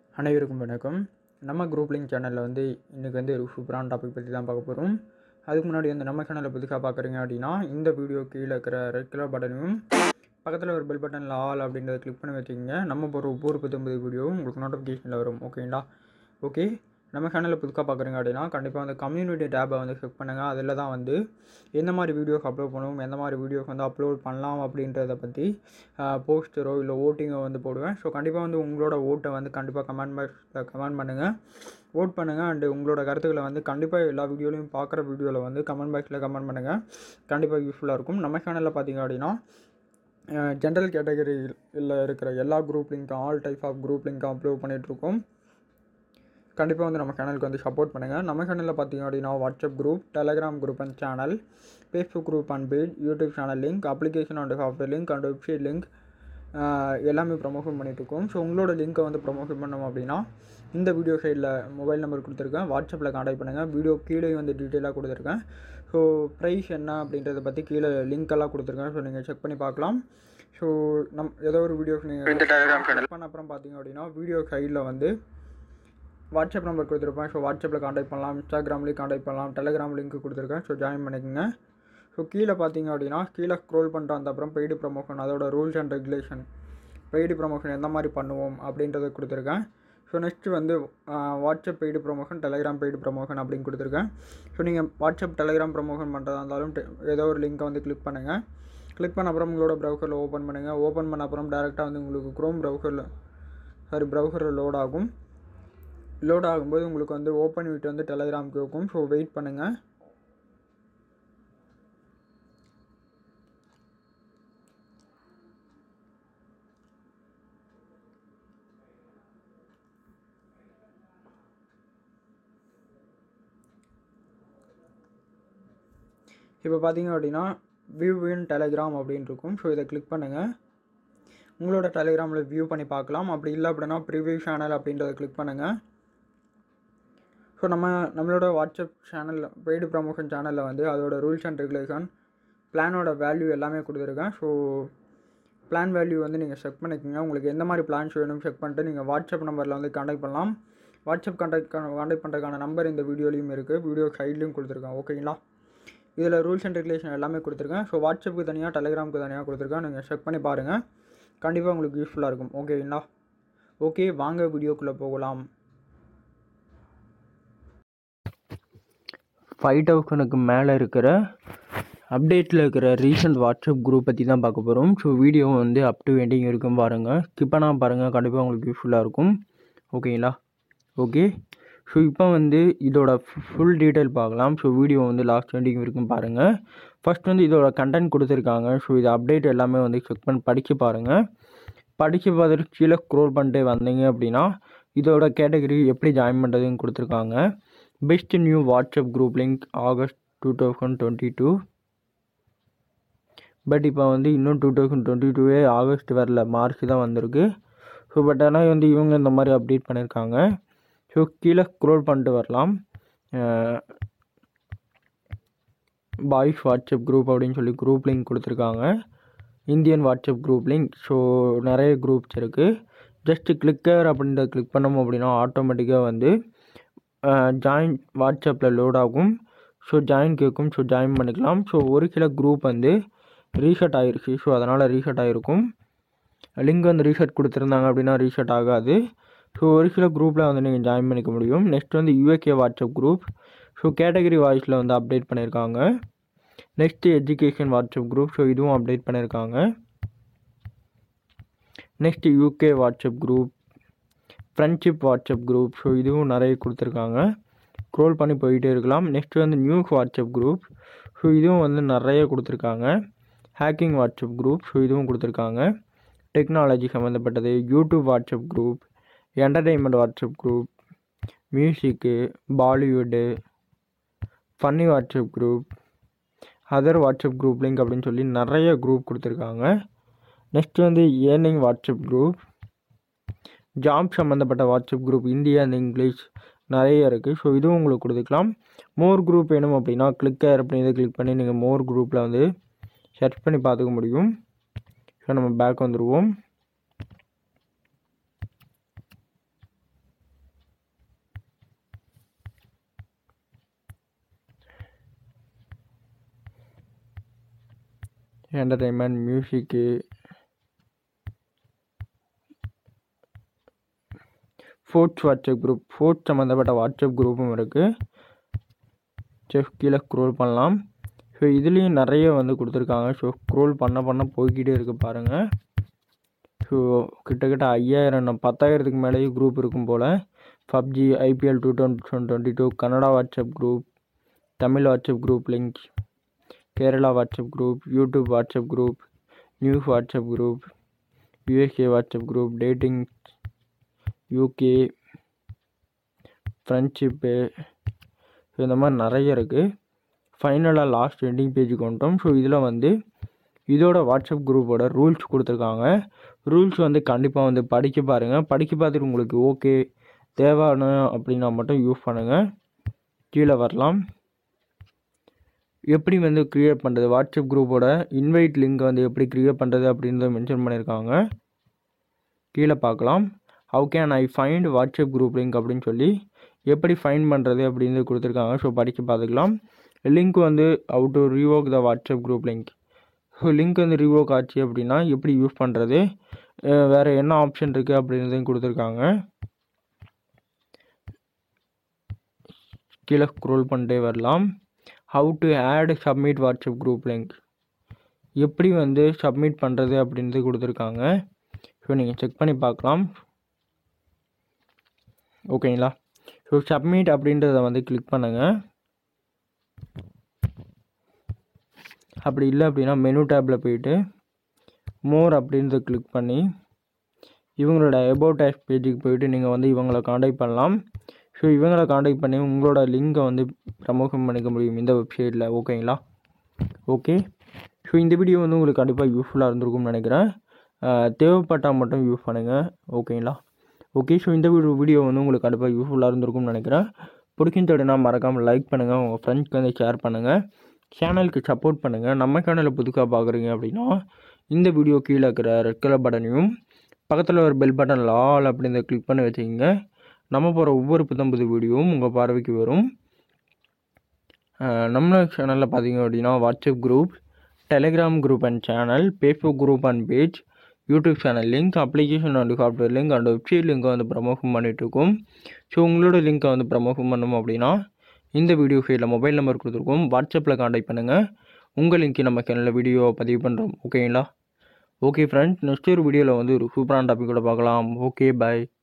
அனைவருக்கும் வணக்கம் நம்ம குரூப் லிங்க் சேனலில் வந்து இன்றைக்கி வந்து ஒரு சூப்பரான டாபிக் பற்றி தான் பார்க்க போகிறோம் அதுக்கு முன்னாடி வந்து நம்ம சேனலை புதுசாக பார்க்குறீங்க அப்படின்னா இந்த வீடியோ கீழே இருக்கிற ரெட் கலர் பட்டனையும் பக்கத்தில் ஒரு பெல் பட்டனில் ஆல் அப்படின்றத கிளிக் பண்ணி வச்சுக்கோங்க நம்ம போகிற ஒவ்வொரு புத்தம்பது வீடியோவும் உங்களுக்கு நோட்டிஃபிகேஷனில் வரும் ஓகேங்களா ஓகே நம்ம சேனலில் புதுசாக பார்க்குறீங்க அப்படின்னா கண்டிப்பாக வந்து கம்யூனிட்டி டேப்பை வந்து செக் பண்ணுங்கள் அதில் தான் வந்து எந்த மாதிரி வீடியோஸ் அப்லோட் பண்ணுவோம் எந்த மாதிரி வீடியோஸ் வந்து அப்லோட் பண்ணலாம் அப்படின்றத பற்றி போஸ்டரோ இல்லை ஓட்டிங்கோ வந்து போடுவேன் ஸோ கண்டிப்பாக வந்து உங்களோட ஓட்டை வந்து கண்டிப்பாக கமெண்ட் பாக்ஸில் கமெண்ட் பண்ணுங்கள் ஓட் பண்ணுங்கள் அண்டு உங்களோட கருத்துக்களை வந்து கண்டிப்பாக எல்லா வீடியோலையும் பார்க்குற வீடியோவில் வந்து கமெண்ட் பாக்ஸில் கமெண்ட் பண்ணுங்கள் கண்டிப்பாக யூஸ்ஃபுல்லாக இருக்கும் நம்ம சேனலில் பார்த்தீங்க அப்படின்னா ஜென்ரல் கேட்டகரியில் இருக்கிற எல்லா குரூப் லிங்க்கும் ஆல் டைப் ஆஃப் குரூப் லிங்க்கும் அப்லோட் பண்ணிகிட்ருக்கோம் கண்டிப்பாக வந்து நம்ம சேனலுக்கு வந்து சப்போர்ட் பண்ணுங்கள் நம்ம சேனலில் பார்த்தீங்க அப்படின்னா WhatsApp group Telegram group and channel Facebook group and page YouTube channel link application and software link and website link எல்லாமே ப்ரமோஷன் பண்ணிகிட்ருக்கோம் ஸோ உங்களோட லிங்க்கை வந்து ப்ரமோஷன் பண்ணோம் அப்படின்னா இந்த வீடியோ சைடில் மொபைல் நம்பர் கொடுத்துருக்கேன் வாட்ஸ்அப்பில் காண்டாக்ட் பண்ணுங்கள் வீடியோ கீழே வந்து டீட்டெயிலாக கொடுத்துருக்கேன் ஸோ ப்ரைஸ் என்ன அப்படின்றத பற்றி கீழே லிங்க் எல்லாம் கொடுத்துருக்கேன் ஸோ நீங்கள் செக் பண்ணி பார்க்கலாம் ஸோ நம் ஏதோ ஒரு வீடியோஸ் நீங்கள் இந்த டெலிகிராம் சேனல் பண்ண அப்புறம் பார்த்தீங்க அப்படின்னா வீடியோ சைடில் வந்து வாட்ஸ்அப் நம்பர் கொடுத்துருப்பேன் ஸோ வாட்ஸ்அப்பில் காண்டாக்ட் பண்ணலாம் இன்ஸ்டாகிராம்லேயும் காண்டாக்ட் பண்ணலாம் டெலிகிராம் லிங்க் கொடுத்துருக்கேன் ஸோ ஜாயின் பண்ணிக்கோங்க ஸோ கீழே பார்த்தீங்க அப்படின்னா கீழே ஸ்க்ரோல் பண்ணிட்டு வந்த அப்புறம் பெய்டு ப்ரமோஷன் அதோட rules and regulation paid promotion எந்த மாதிரி பண்ணுவோம் அப்படின்றத கொடுத்துருக்கேன் ஸோ நெக்ஸ்ட்டு வந்து WhatsApp paid promotion Telegram paid promotion அப்படின்னு கொடுத்துருக்கேன் ஸோ நீங்கள் வாட்ஸ்அப் டெலிகிராம் ப்ரமோஷன் பண்ணுறதா இருந்தாலும் te- ஏதோ ஒரு லிங்க்கை வந்து கிளிக் பண்ணுங்கள் கிளிக் பண்ண அப்புறம் உங்களோட ப்ரௌசரில் ஓப்பன் பண்ணுங்கள் ஓப்பன் பண்ண அப்புறம் டேரெக்டாக வந்து உங்களுக்கு க்ரோம் ப்ரௌசரில் சாரி ப்ரௌசரில் லோட் ஆகும் லோட் ஆகும்போது உங்களுக்கு வந்து ஓப்பன் விட்டு வந்து டெலகிராம் கேட்கும் ஸோ வெயிட் பண்ணுங்கள் இப்போ பார்த்தீங்க அப்படின்னா வியூ இன் டெலகிராம் அப்படின்னு இருக்கும் ஸோ இதை கிளிக் பண்ணுங்கள் உங்களோட டெலிகிராமில் வியூ பண்ணி பார்க்கலாம் அப்படி இல்லை அப்படின்னா ப்ரிவியூ சேனல் அப்படின்றத கிளிக் பண்ணுங்கள் ஸோ நம்ம நம்மளோட வாட்ஸ்அப் சேனலில் பெய்டு ப்ரமோஷன் சேனலில் வந்து அதோட ரூல்ஸ் அண்ட் ரெகுலேஷன் பிளானோட வேல்யூ எல்லாமே கொடுத்துருக்கேன் ஸோ பிளான் வேல்யூ வந்து நீங்கள் செக் பண்ணிக்கோங்க உங்களுக்கு எந்த மாதிரி பிளான்ஸ் வேணும் செக் பண்ணிட்டு நீங்கள் வாட்ஸ்அப் நம்பரில் வந்து காண்டாக்ட் பண்ணலாம் வாட்ஸ்அப் காண்டாக்ட் காண்டாக்ட் பண்ணுறதுக்கான நம்பர் இந்த வீடியோலையும் இருக்குது வீடியோ சைட்லையும் கொடுத்துருக்கேன் ஓகேங்களா இதில் ரூல்ஸ் அண்ட் ரெகுலேஷன் எல்லாமே கொடுத்துருக்கேன் ஸோ வாட்ஸ்அப்புக்கு தனியாக டெலிகிராமுக்கு தனியாக கொடுத்துருக்கேன் நீங்கள் செக் பண்ணி பாருங்கள் கண்டிப்பாக உங்களுக்கு யூஸ்ஃபுல்லாக இருக்கும் ஓகேங்களா ஓகே வாங்க வீடியோக்குள்ளே போகலாம் ஃபைவ் தௌசண்ட்க்கு மேலே இருக்கிற அப்டேட்டில் இருக்கிற ரீசெண்ட் வாட்ஸ்அப் குரூப் பற்றி தான் பார்க்க போகிறோம் ஸோ வீடியோ வந்து அப் டு எண்டிங் இருக்கும் பாருங்கள் ஸ்கிப் பண்ணால் பாருங்கள் கண்டிப்பாக உங்களுக்கு யூஸ்ஃபுல்லாக இருக்கும் ஓகேங்களா ஓகே ஸோ இப்போ வந்து இதோட ஃபுல் டீட்டெயில் பார்க்கலாம் ஸோ வீடியோ வந்து லாஸ்ட் எண்டிங் வரைக்கும் பாருங்கள் ஃபர்ஸ்ட் வந்து இதோட கண்டென்ட் கொடுத்துருக்காங்க ஸோ இது அப்டேட் எல்லாமே வந்து செக் பண்ணி படித்து பாருங்கள் படித்து பார்த்துட்டு கீழே ஸ்க்ரோல் பண்ணிட்டு வந்தீங்க அப்படின்னா இதோட கேட்டகரி எப்படி ஜாயின் பண்ணுறதுன்னு கொடுத்துருக்காங்க best new WhatsApp group link August two thousand twenty two but இப்போ வந்து இன்னும் டூ தௌசண்ட் டுவெண்ட்டி டூவே ஆகஸ்ட் வரல மார்ச் தான் வந்திருக்கு ஸோ பட் ஆனால் வந்து இவங்க இந்த மாதிரி அப்டேட் பண்ணியிருக்காங்க ஸோ கீழே ஸ்க்ரோல் பண்ணிட்டு வரலாம் பாய்ஸ் வாட்ஸ்அப் குரூப் அப்படின்னு சொல்லி குரூப் லிங்க் கொடுத்துருக்காங்க Indian WhatsApp group link so நிறைய குரூப்ஸ் இருக்குது ஜஸ்ட்டு கிளிக்கர் அப்படின்றத கிளிக் பண்ணோம் அப்படின்னா ஆட்டோமேட்டிக்காக வந்து ஜாயின் வாட்ஸ்அப்பில் லோட் ஆகும் ஸோ ஜாயின் கேட்கும் ஸோ ஜாயின் பண்ணிக்கலாம் ஸோ ஒரு சில குரூப் வந்து ரீசெட் ஆகிருச்சு ஸோ அதனால் ரீசெட் ஆகிருக்கும் லிங்க் வந்து ரீசெட் கொடுத்துருந்தாங்க அப்படின்னா ரீசெட் ஆகாது ஸோ ஒரு சில குரூப்பில் வந்து நீங்கள் ஜாயின் பண்ணிக்க முடியும் நெக்ஸ்ட் வந்து UAE WhatsApp group so category வாய்ஸில் வந்து அப்டேட் பண்ணியிருக்காங்க next education WhatsApp group so இதுவும் அப்டேட் பண்ணியிருக்காங்க next UK WhatsApp group friendship WhatsApp group so இதுவும் நிறைய கொடுத்துருக்காங்க ஸ்க்ரோல் பண்ணி போயிட்டே இருக்கலாம் நெக்ஸ்ட் வந்து நியூஸ் வாட்ஸ்அப் குரூப் ஸோ இதுவும் வந்து நிறைய கொடுத்துருக்காங்க ஹேக்கிங் வாட்ஸ்அப் குரூப் ஸோ இதுவும் கொடுத்துருக்காங்க டெக்னாலஜி சம்மந்தப்பட்டது YouTube WhatsApp group entertainment WhatsApp group music Bollywood funny WhatsApp group other WhatsApp group link அப்படின்னு சொல்லி நிறைய குரூப் கொடுத்துருக்காங்க நெக்ஸ்ட் வந்து ஏர்னிங் வாட்ஸ்அப் குரூப் ஜாப் சம்மந்தப்பட்ட WhatsApp group India and English நிறைய இருக்குது ஸோ இதுவும் உங்களுக்கு கொடுத்துக்கலாம் மோர் குரூப் வேணும் அப்படின்னா கிளிக்கர் அப்படின்னு கிளிக் பண்ணி நீங்கள் மோர் குரூப்பில் வந்து சர்ச் பண்ணி பார்த்துக்க முடியும் ஸோ நம்ம பேக் வந்துடுவோம் entertainment music sports WhatsApp group sports சம்மந்தப்பட்ட வாட்ஸ்அப் குரூப்பும் இருக்குது செஃப் கீழே ஸ்க்ரோல் பண்ணலாம் ஸோ இதுலேயும் நிறைய வந்து கொடுத்துருக்காங்க ஸோ ஸ்க்ரோல் பண்ண பண்ண போய்கிட்டே இருக்குது பாருங்கள் ஸோ கிட்டத்தட்ட ஐயாயிரம் பத்தாயிரத்துக்கு மேலேயும் குரூப் இருக்கும் போல் PUBG IPL two thousand twenty two Kannada WhatsApp group Tamil WhatsApp group link Kerala WhatsApp group YouTube WhatsApp group news WhatsApp group USA WhatsApp group dating UK friendship so இந்த மாதிரி நிறைய இருக்குது ஃபைனலாக லாஸ்ட் எண்டிங் பேஜுக்கு வந்துட்டோம் ஸோ இதில் வந்து இதோட வாட்ஸ்அப் குரூப்போட ரூல்ஸ் கொடுத்துருக்காங்க ரூல்ஸ் வந்து கண்டிப்பாக வந்து படிக்க பாருங்கள் படிக்க பார்த்துட்டு உங்களுக்கு ஓகே தேவையான அப்படின்னா மட்டும் யூஸ் பண்ணுங்கள் கீழே வரலாம் எப்படி வந்து க்ரியேட் பண்ணுறது வாட்ஸ்அப் குரூப்போட இன்வைட் லிங்க் வந்து எப்படி க்ரியேட் பண்ணுறது அப்படின்றத மென்ஷன் பண்ணியிருக்காங்க கீழே பார்க்கலாம் how can I find WhatsApp group link அப்படின்னு சொல்லி எப்படி ஃபைண்ட் பண்ணுறது அப்படின்னு கொடுத்துருக்காங்க ஸோ படிக்க பார்த்துக்கலாம் லிங்க் வந்து how to revoke the WhatsApp group link so link வந்து ரிவோக் ஆச்சு அப்படின்னா எப்படி யூஸ் பண்ணுறது வேறு என்ன ஆப்ஷன் இருக்குது அப்படின்றதையும் கொடுத்துருக்காங்க கீழே ஸ்க்ரோல் பண்ணிட்டே வரலாம் how to add submit WhatsApp group link எப்படி வந்து சப்மிட் பண்ணுறது அப்படின்றது கொடுத்துருக்காங்க ஸோ நீங்கள் செக் பண்ணி பார்க்கலாம் ஓகேங்களா ஸோ சப்மிட் அப்படின்றத வந்து கிளிக் பண்ணுங்கள் அப்படி இல்லை அப்படின்னா மெனு டேப்பில் போயிட்டு மோர் அப்படின்றத கிளிக் பண்ணி இவங்களோட எபோட் டேஷ் பேஜுக்கு போயிட்டு நீங்கள் வந்து இவங்களை காண்டாக்ட் பண்ணலாம் ஸோ இவங்களை காண்டாக்ட் பண்ணி உங்களோட லிங்கை வந்து ப்ரமோஷன் பண்ணிக்க முடியும் இந்த வெப்சைட்டில் ஓகேங்களா ஓகே ஸோ இந்த வீடியோ வந்து உங்களுக்கு கண்டிப்பாக யூஸ்ஃபுல்லாக இருந்திருக்கும்னு நினைக்கிறேன் தேவைப்பட்டால் மட்டும் யூஸ் பண்ணுங்கள் ஓகேங்களா ஓகே ஸோ இந்த வீடியோ வீடியோ வந்து உங்களுக்கு கண்டிப்பாக யூஸ்ஃபுல்லாக இருந்திருக்கும்னு நினைக்கிறேன் பிடிச்சிருந்தோடனா மறக்காமல் லைக் பண்ணுங்கள் உங்கள் ஃப்ரெண்ட்ஸ்க்கு வந்து ஷேர் பண்ணுங்கள் சேனலுக்கு சப்போர்ட் பண்ணுங்கள் நம்ம சேனலை புதுசாக பார்க்குறீங்க அப்படின்னா இந்த வீடியோ கீழே இருக்கிற ரெட் கலர் பட்டனையும் பக்கத்தில் ஒரு பெல் பட்டனில் ஆல் அப்படின்றத கிளிக் பண்ணி வச்சுக்கிங்க நம்ம போகிற ஒவ்வொரு புத்தம் புது வீடியோவும் உங்கள் பார்வைக்கு வரும் நம்ம சேனலில் பார்த்தீங்க அப்படின்னா WhatsApp group Telegram group and channel Facebook group and page YouTube channel link application and software link and website லிங்க்கை வந்து ப்ரமோஷன் பண்ணிகிட்ருக்கோம் ஸோ உங்களோட லிங்க்கை வந்து ப்ரமோஷன் பண்ணணும் அப்படின்னா இந்த வீடியோ ஃபைலில் மொபைல் நம்பர் கொடுத்துருக்கோம் வாட்ஸ்அப்பில் காண்டாக்ட் பண்ணுங்கள் உங்கள் லிங்க்கு நம்ம சேனலில் வீடியோ பதிவு பண்ணுறோம் ஓகேங்களா ஓகே ஃப்ரெண்ட்ஸ் நெக்ஸ்ட் ஒரு வீடியோவில் வந்து ஒரு சூப்பரான டாபிக் கூட பார்க்கலாம் ஓகே பாய்